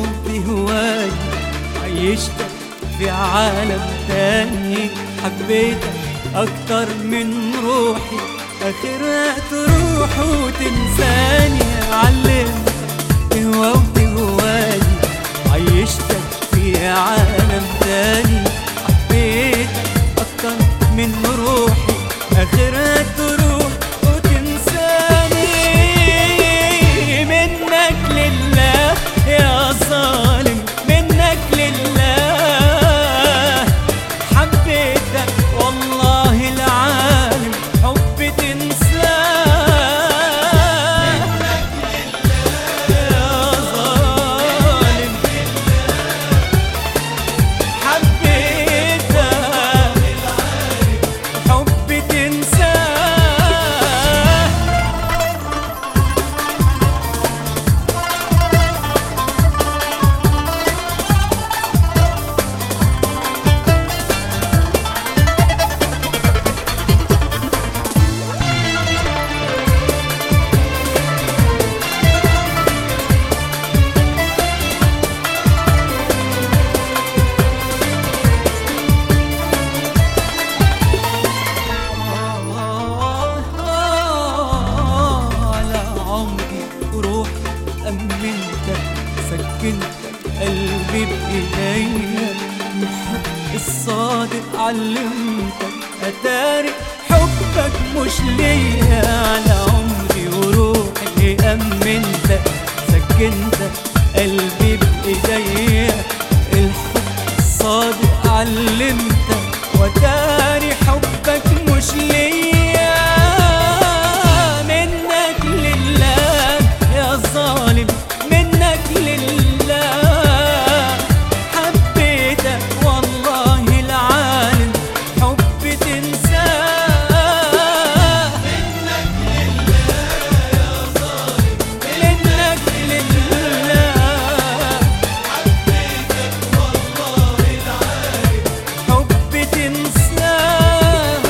وبهواي عيشتك في عالم تاني حبيتك أكتر من روحي آخرها تروح وتنساني علمتك تهوى وتهواي عيشتك في عالم تاني حبيتك أكتر من روحي آخرها تروح وتنساني منك لله يا ظالم منك لله حبيتك والله العالم حب تنساه يا ظالم حبيتك حب تنساه على عمري وروحي أمنتك سكنتك قلبي بإيديا الحب الصادق علمتك أداري حبك مش ليا على عمري وروحي أمنتك سكنتك قلبي بإيديا الحب الصادق علمتك وداري حبك مش ليا منك لله يا ظالم منك لله حبيتك والله العالم حب تنساه منك لله يا ظالم منك لله حب تنساه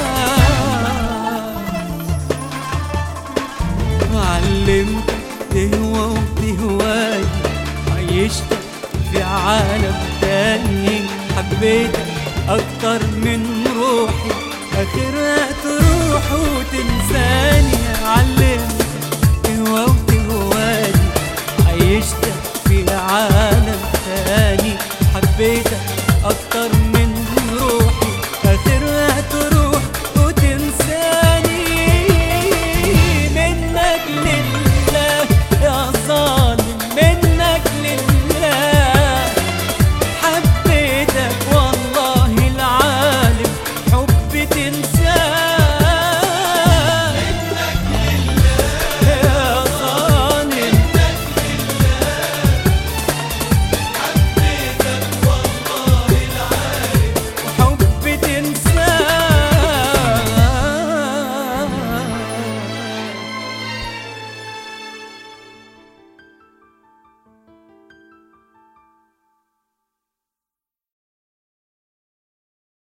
علمتك تهوى وتهواي عيشتك في عالم تاني حبيتك أكتر من روحي آخرها تروح وتنساني علمتك تهوى وتهواي عيشتك